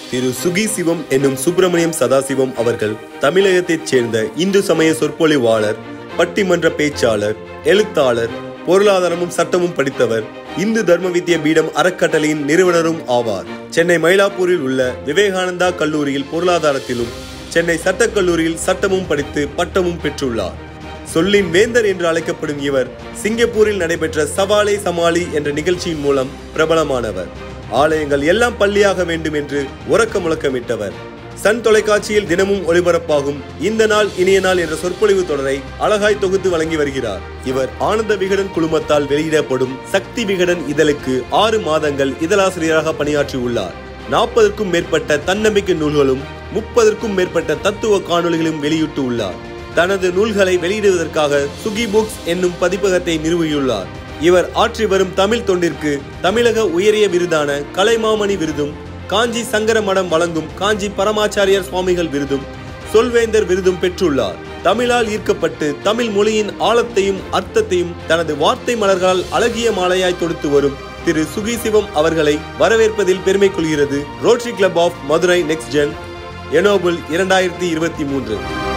திரு சுகி சிவம் என்னும் சுப்பிரமணியம் சதாசிவம் அவர்கள் தமிழகத்தைச் சேர்ந்த இந்து சமய சொற்பொழிவாளர் பட்டிமன்ற பேச்சாளர் எழுத்தாளர் பொருளாதாரமும் சட்டமும் படித்தவர் இந்து தர்ம வித்ய பீடம் அறக்கட்டளையின் நிறுவனரும் ஆவார் சென்னை மயிலாப்பூரில் உள்ள விவேகானந்தா கல்லூரியில் பொருளாதாரத்திலும் சென்னை சட்டக் கல்லூரியில் சட்டமும் படித்து பட்டமும் பெற்றுள்ளார் சொல்லின் வேந்தர் என்று அழைக்கப்படும் இவர் சிங்கப்பூரில் நடைபெற்ற சவாலே சமாளி என்ற நிகழ்ச்சியின் மூலம் பிரபலமானவர் ஆலயங்கள் எல்லாம் பள்ளியாக வேண்டும் என்று உறக்க முழக்கமிட்டவர் சன் தொலைக்காட்சியில் தினமும் ஒளிபரப்பாகும் இந்த நாள் இனிய நாள் என்ற சொற்பொழிவு தொடரை அழகாய் தொகுத்து வழங்கி வருகிறார் இவர் ஆனந்த விகடன் குழுமத்தால் வெளியிடப்படும் சக்தி விகடன் இதழுக்கு ஆறு மாதங்கள் இதழாசிரியராக பணியாற்றியுள்ளார் நாற்பதற்கும் மேற்பட்ட தன்னம்பிக்கை நூல்களும் முப்பதற்கும் மேற்பட்ட தத்துவ காணொளிகளும் வெளியிட்டு உள்ளார் தனது நூல்களை வெளியிடுவதற்காக சுகி புக்ஸ் என்னும் பதிப்பகத்தை நிறுவியுள்ளார் இவர் ஆற்றி வரும் தமிழ் தொண்டிற்கு தமிழக உயரிய விருதான கலைமாமணி விருதும் காஞ்சி சங்கர மடம் வழங்கும் காஞ்சி பரமாச்சாரியார் சுவாமிகள் விருதும் சொல்வேந்தர் விருதும் பெற்றுள்ளார் தமிழால் ஈர்க்கப்பட்டு தமிழ் மொழியின் ஆழத்தையும் அர்த்தத்தையும் தனது வார்த்தை மலர்களால் அழகிய மாலையாய் தொடுத்து வரும் திரு சுகி சிவம் அவர்களை வரவேற்பதில் பெருமை கொள்கிறது rotary club of Madurai next gen எனோபிள் இரண்டாயிரத்தி இருபத்தி மூன்று